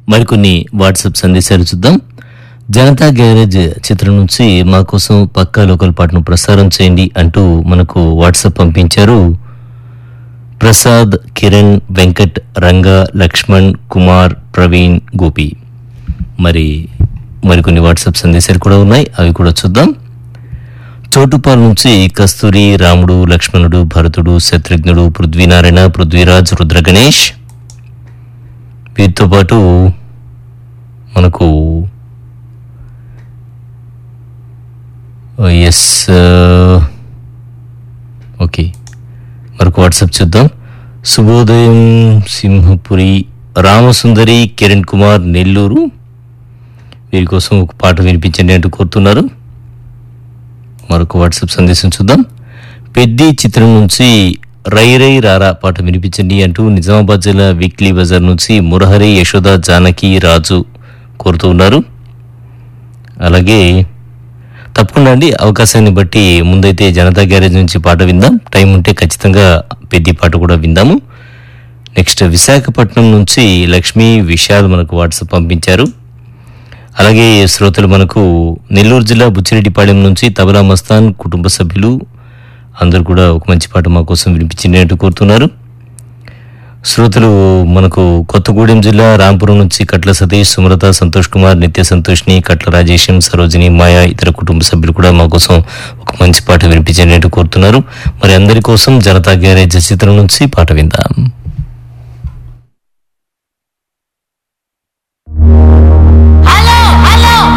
మరికొన్ని వాట్సాప్ సందేశాలు చూద్దాం జనతా గ్యారేజ్ చిత్రం నుంచి మా కోసం పక్కా లోకల్ పాటను ప్రసారం చేయండి అంటూ మనకు వాట్సాప్ పంపించారు ప్రసాద్ కిరణ్ వెంకట్ రంగా లక్ష్మణ్ కుమార్ ప్రవీణ్ గోపి మరి మరికొన్ని వాట్సాప్ సందేశాలు కూడా ఉన్నాయి అవి కూడా చూద్దాం చోటుపాల్ నుంచి కస్తూరి రాముడు లక్ష్మణుడు భరతుడు శత్రుఘ్నుడు పృథ్వీనారాయణ పృథ్వీరాజ్ రుద్ర గణేష్ వీరితో పాటు మనకు ఎస్ ఓకే మరొక వాట్సాప్ చూద్దాం శుభోదయం సింహపురి రామసుందరి కిరణ్ కుమార్ నెల్లూరు వీరి కోసం ఒక పాట వినిపించండి అంటూ కోరుతున్నారు మరొక వాట్సాప్ సందేశం చూద్దాం పెద్ది చిత్రం నుంచి రై రై రారా పాట వినిపించండి అంటూ నిజామాబాద్ జిల్లా వీక్లీ బజార్ నుంచి మురహరి యశోద జానకి రాజు కోరుతూ ఉన్నారు అలాగే తప్పకుండా అండి అవకాశాన్ని బట్టి ముందైతే జనతా గ్యారేజ్ నుంచి పాట విందాం టైం ఉంటే ఖచ్చితంగా పెద్ది పాట కూడా విందాము నెక్స్ట్ విశాఖపట్నం నుంచి లక్ష్మీ విశాల్ మనకు వాట్సాప్ పంపించారు అలాగే శ్రోతలు మనకు నెల్లూరు జిల్లా బుచ్చిరెడ్డిపాళెం నుంచి తబలా మస్తాన్ కుటుంబ సభ్యులు అందరూ కూడా ఒక మంచి పాట మా కోసం వినిపించింది అంటూ కోరుతున్నారు శ్రోతలు మనకు కొత్తగూడెం జిల్లా రాంపురం నుంచి కట్ల సతీష్ సుమలత సంతోష్ కుమార్ నిత్య సంతోష్ని కట్ల రాజేశం సరోజిని మాయా ఇతర కుటుంబ సభ్యులు కూడా మా కోసం ఒక మంచి పాట వినిపించండి అంటూ కోరుతున్నారు మరి అందరి కోసం జనతా గ్యారేజ్ చిత్రం నుంచి పాట విందాం